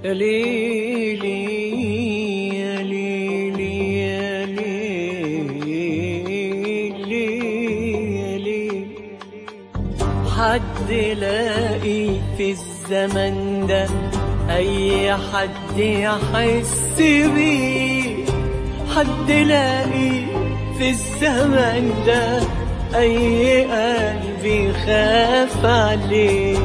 يا ليلي يا ليلي يا ليلي يا ليلي حد لاقي في الزمن ده أي حد يحس بيه حد لاقي في الزمن ده أي قلب يخاف عليه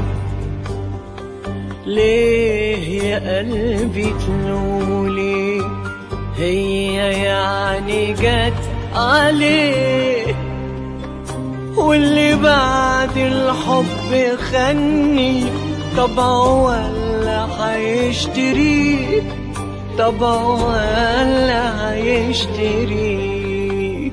ليه يا قلبي تنولي هي يعني جت عليه واللي بعد الحب خني طبعه ولا هيشتريه طبعه ولا هيشتريه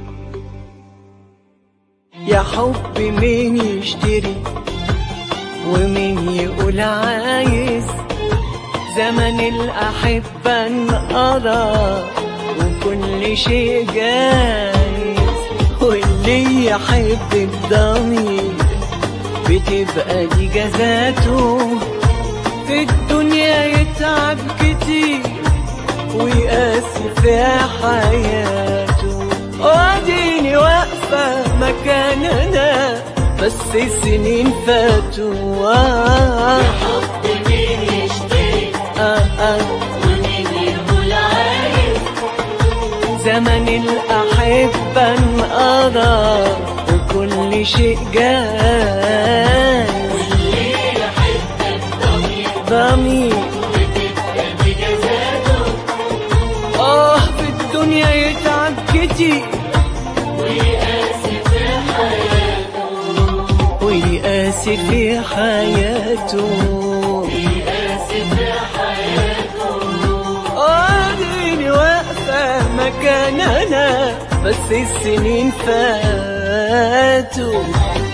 يا حب مين يشتري ومين يقول عايز زمن الأحبة انقضى وكل شيء جايز واللي يحب الضمير بتبقى دي جزاته في الدنيا يتعب كتير ويقاسي في حياته واديني واقفة مكاننا بس السنين فاتوا آه حب مين يشتري آه آه ومين يقول عايز زمن الأحبة انقضى وكل شيء جاي واللي يحب الضمير ضمير بتبقى بجزاته آه في الدنيا يتعب كتير ويقاسي في حياته ويقاسي في حياته ويقاسي في حياته اديني واقفة مكاننا بس السنين فاتوا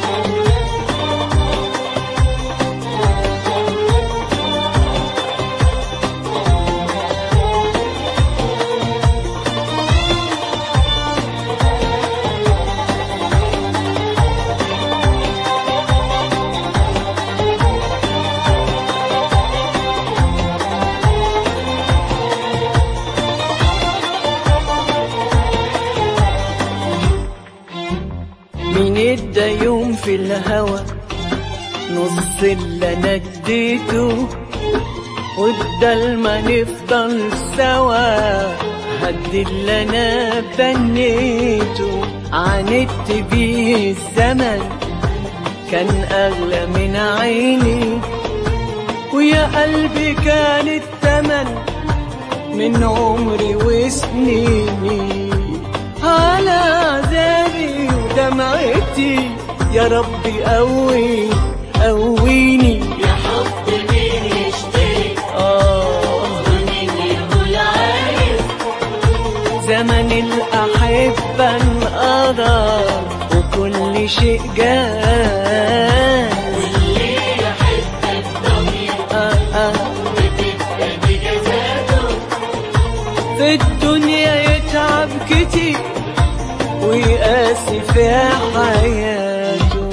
مين ادى يوم في الهوى نص اللي انا اديته وبدل ما نفضل سوا هد اللي انا بنيته عاندت بيه الزمن كان اغلى من عيني ويا قلبي كان التمن من عمري وسنيني على عذابي ودمعتي يا ربي قوي قويني يا حب مين يشتري آه ومين يقول عايز زمن الأحبة انقضى وكل شيء جاي واللي يحب الضمير آه آه بتبقى بجزاته في الدنيا يتعب كتير ويقاسي في حياته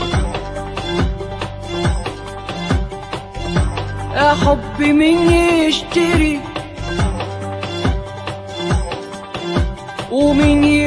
يا حب مين يشتري ومين